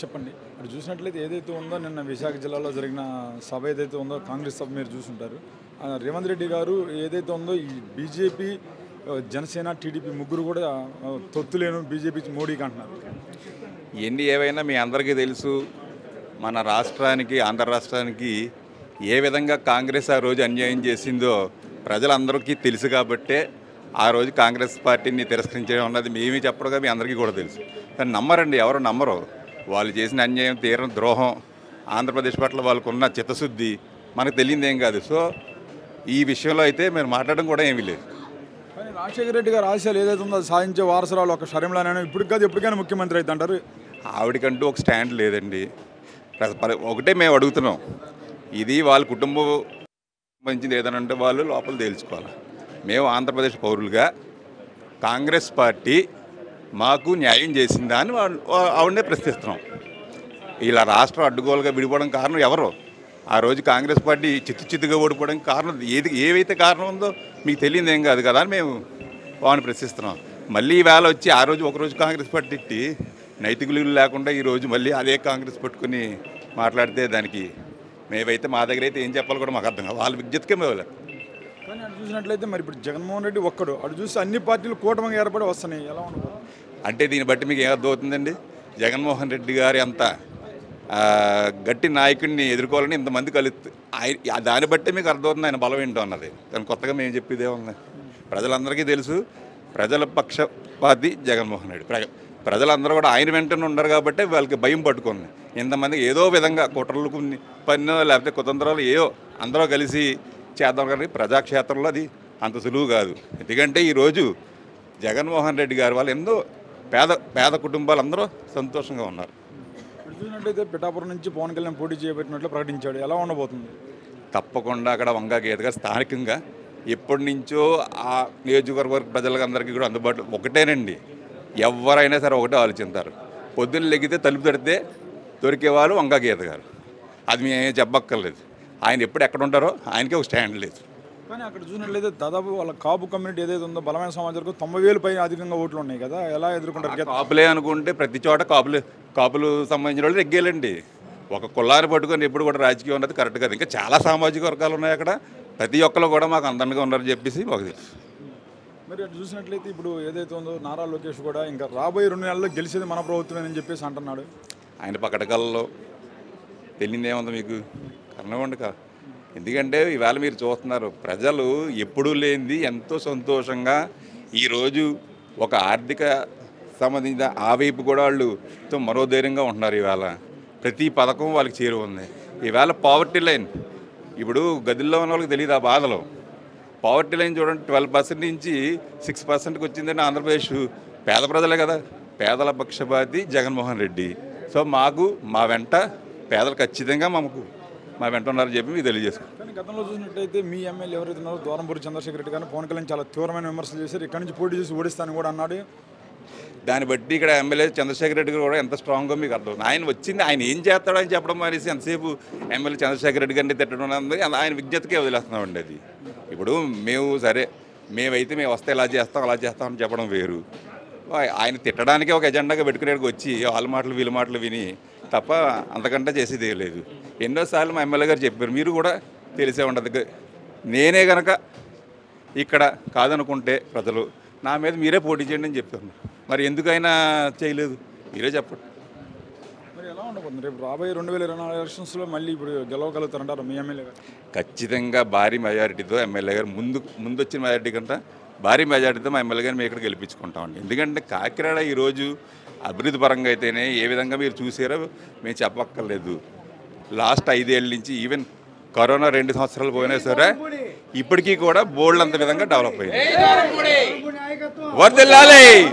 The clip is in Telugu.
చెప్పండి ఇప్పుడు చూసినట్లయితే ఏదైతే ఉందో నిన్న విశాఖ జిల్లాలో జరిగిన సభ ఏదైతే ఉందో కాంగ్రెస్ సభ మీరు చూసుంటారు ఆ, రేవంత్ రెడ్డి గారు ఏదైతే ఉందో ఈ బీజేపీ ఆ, జనసేన టీడీపీ ముగ్గురు కూడా ఆ, తొత్తులేను బీజేపీ మోడీకి అంటున్నారు ఎన్ని ఏవైనా మీ అందరికీ తెలుసు మన రాష్ట్రానికి ఆంధ్ర రాష్ట్రానికి ఏ విధంగా కాంగ్రెస్ ఆ రోజు అన్యాయం చేసిందో ప్రజలందరికీ తెలుసు కాబట్టే ఆ రోజు కాంగ్రెస్ పార్టీని తిరస్కరించడం అన్నది మేమీ చెప్పడం మీ అందరికీ కూడా తెలుసు కానీ నమ్మరండి ఎవరు నమ్మరు వాళ్ళు చేసిన అన్యాయం తీరం ద్రోహం ఆంధ్రప్రదేశ్ పట్ల వాళ్ళకు ఉన్న చిత్తశుద్ధి మనకు తెలియదు ఏం కాదు సో ఈ విషయంలో అయితే మీరు మాట్లాడడం కూడా ఏమీ లేదు కానీ రాజశేఖర రెడ్డి గారు ఆశయాలు ఏదైతే ఉందో అది సాధించే వారసురాలు ఒక షర్మిలానైనా ఇప్పుడు కాదు ఎప్పటికైనా ముఖ్యమంత్రి అయితే అంటారు ఆవిడకంటూ ఒక స్టాండ్ లేదండి ప్ర- ప్ర- ఒకటే మేము అడుగుతున్నాం ఇది వాళ్ళ కుటుంబం మంచిది ఏదైనా అంటే వాళ్ళు లోపల తేల్చుకోవాలి మేము ఆంధ్రప్రదేశ్ పౌరులుగా కాంగ్రెస్ పార్టీ మాకు న్యాయం చేసిందా అని వాళ్ళు వా- ఆవిడనే ప్రశ్నిస్తున్నాం ఇలా రాష్ట్రం అడ్డుగోలుగా విడిపోవడం కారణం ఎవరు ఆ రోజు కాంగ్రెస్ పార్టీ చిత్తు చిత్తుగా ఓడిపోవడానికి కారణం ఏది ఏవైతే కారణం ఉందో మీకు తెలియదు ఏం కాదు కదా అని మేము వాడిని ప్రశ్నిస్తున్నాం మళ్ళీ ఈవేళ వచ్చి ఆ రోజు ఒకరోజు కాంగ్రెస్ పార్టీ తిట్టి నైతిక విలువలు లేకుండా ఈరోజు మళ్ళీ అదే కాంగ్రెస్ పట్టుకుని మాట్లాడితే దానికి మేమైతే మా దగ్గర అయితే ఏం చెప్పాలో కూడా మాకు అర్థం కాదు వాళ్ళ విజ్ఞతకే మేము వెళ్ళాం. కానీ అటు చూసినట్లయితే మరి ఇప్పుడు జగన్మోహన్ రెడ్డి ఒక్కడు అటు చూసి అన్ని పార్టీలు కూటమిగా ఏర్పడి వస్తున్నాయి ఎలా ఉండదు అంటే దీన్ని బట్టి మీకు ఏమర్థమవుతుందండి జగన్మోహన్ రెడ్డి గారి అంత ఆ, గట్టి నాయకుడిని ఎదుర్కోవాలని ఇంతమంది కలుస్తు ఆయన దాన్ని బట్టి మీకు అర్థమవుతుంది ఆయన బలం ఏంటో అన్నది కానీ కొత్తగా మేము చెప్పేదే ఉంది ప్రజలందరికీ తెలుసు ప్రజల పక్షపాతి జగన్మోహన్ రెడ్డి ప్ర ప్రజలందరూ కూడా ఆయన వెంటనే ఉండరు కాబట్టి వాళ్ళకి భయం పట్టుకుంది ఇంతమంది ఏదో విధంగా కుట్రలు కొన్ని పన్నో లేకపోతే కుతంత్రాలు ఏవో అందరూ కలిసి చేద్దాం కానీ ప్రజాక్షేత్రంలో అది అంత సులువు కాదు ఎందుకంటే ఈరోజు జగన్మోహన్ రెడ్డి గారి వాళ్ళు ఎంతో పేద పేద కుటుంబాలు అందరూ సంతోషంగా ఉన్నారు ఇప్పుడు చూసినట్లయితే పిఠాపురం నుంచి పవన్ కళ్యాణ్ పోటీ చేయబెట్టినట్లు ప్రకటించాడు ఎలా ఉండబోతుంది తప్పకుండా అక్కడ వంగా గీత గారు స్థానికంగా ఎప్పటి నుంచో ఆ నియోజకవర్గ ప్రజలందరికీ కూడా అందుబాటులో ఒకటేనండి ఎవరైనా సరే ఒకటే ఆలోచిస్తారు పొద్దున్న లెగితే తలుపు తడితే దొరికేవాళ్ళు వంగా గీత గారు అది మేము చెప్పక్కర్లేదు ఆయన ఎప్పుడు ఎక్కడ ఉంటారో ఆయనకే ఒక స్టాండ్ లేదు కానీ అక్కడ చూసినట్లయితే దాదాపు వాళ్ళ కాపు కమ్యూనిటీ ఏదైతే ఉందో బలమైన సమాజం వరకు తొంభై వేలు పైన అధికంగా ఓట్లు ఉన్నాయి కదా ఎలా ఎదుర్కొంటారు గత- కాపులే అనుకుంటే ప్రతి చోట కాపులు కాపులు సంబంధించిన వాళ్ళు ఎగ్గేలండి ఒక కులాన్ని పట్టుకొని ఎప్పుడు కూడా రాజకీయం ఉన్నది కరెక్ట్ కాదు ఇంకా చాలా సామాజిక వర్గాలు ఉన్నాయి అక్కడ ప్రతి ఒక్కరు కూడా మాకు అందంగా ఉన్నారని చెప్పేసి మాకు తెలుసు మరి అటు చూసినట్లయితే ఇప్పుడు ఏదైతే ఉందో నారా లోకేష్ కూడా ఇంకా రాబోయే రెండు నెలల్లో గెలిచేది మన ప్రభుత్వమేనని చెప్పేసి అంటున్నాడు ఆయన పకటకల్లో తెలియదేముంది మీకు కర్ణవండి కా ఎందుకంటే ఈవేళ మీరు చూస్తున్నారు ప్రజలు ఎప్పుడూ లేనిది ఎంతో సంతోషంగా ఈరోజు ఒక ఆర్థిక సంబంధించిన ఆ వైపు కూడా వాళ్ళు తో మరో ధైర్యంగా ఉంటున్నారు ఈవేళ ప్రతి పథకం వాళ్ళకి చేరువుంది ఈవేళ పావర్టీ లైన్ ఇప్పుడు గదిలో ఉన్న వాళ్ళకి తెలియదు ఆ బాధలో పావర్టీ లైన్ చూడండి ట్వెల్వ్ పర్సెంట్ నుంచి సిక్స్ పర్సెంట్కి వచ్చిందంటే ఆంధ్రప్రదేశ్ పేద ప్రజలే కదా పేదల పక్షపాతి జగన్మోహన్ రెడ్డి సో మాకు మా వెంట పేదలు ఖచ్చితంగా మాకు మా వెంట ఉన్నారని చెప్పి మీకు తెలియజేసుకో కానీ గతంలో చూసినట్టయితే మీ ఎమ్మెల్యే ఎవరైతే ఉన్నారో దూరంపూరి చంద్రశేఖర్ రెడ్డి గారిని పవన్ కళ్యాణ్ చాలా తీవ్రమైన విమర్శలు చేశారు ఇక్కడి నుంచి పోటీ చేసి ఓడిస్తానని కూడా అన్నాడు దాన్ని బట్టి ఇక్కడ ఎమ్మెల్యే చంద్రశేఖర్ రెడ్డి గారు కూడా ఎంత స్ట్రాంగ్గా మీకు అర్థం ఆయన వచ్చింది ఆయన ఏం చేస్తాడో అని చెప్పడం మానేసి ఎంతసేపు ఎమ్మెల్యే చంద్రశేఖర్ రెడ్డి గారిని తిట్టడం అన్నది ఆయన విజ్ఞతకే వదిలేస్తున్నామండి అది ఇప్పుడు మేము సరే మేమైతే మేము వస్తే ఇలా చేస్తాం అలా చేస్తాం అని చెప్పడం వేరు ఆ- ఆయన తిట్టడానికి ఒక ఎజెండాగా పెట్టుకునేకి వచ్చి వాళ్ళ మాటలు వీళ్ళ మాటలు విని తప్ప అంతకంటే చేసేది ఏం లేదు ఎన్నోసార్లు మా ఎమ్మెల్యే గారు చెప్పారు మీరు కూడా తెలిసే ఉండదు నేనే గనక ఇక్కడ కాదనుకుంటే ప్రజలు నా మీద మీరే పోటీ చేయండి అని చెప్తున్నారు మరి ఎందుకైనా చేయలేదు మీరే చెప్పండి మరి ఎలా ఉండబోతుంది రేపు రాబోయే రెండు వేల ఇరవై నాలుగు ఎలక్షన్స్లో మళ్ళీ ఇప్పుడు గెలవగలుగుతారంటారు మీ ఎమ్మెల్యే గారు ఖచ్చితంగా భారీ మెజారిటీతో ఎమ్మెల్యే గారు ముందు ముందు వచ్చిన మెజారిటీ కంటే భారీ మెజారిటీతో మా ఎమ్మెల్యే గారిని మేము ఇక్కడ గెలిపించుకుంటామండి ఎందుకంటే కాకినాడ ఈరోజు అభివృద్ధి పరంగా అయితేనే ఏ విధంగా మీరు చూసారో మేము చెప్పక్కర్లేదు లాస్ట్ ఐదేళ్ళ నుంచి ఈవెన్ కరోనా రెండు సంవత్సరాలు పోయినా సరే ఇప్పటికీ కూడా బోల్డ్ అంత విధంగా డెవలప్ అయింది వర్దిల్లాలి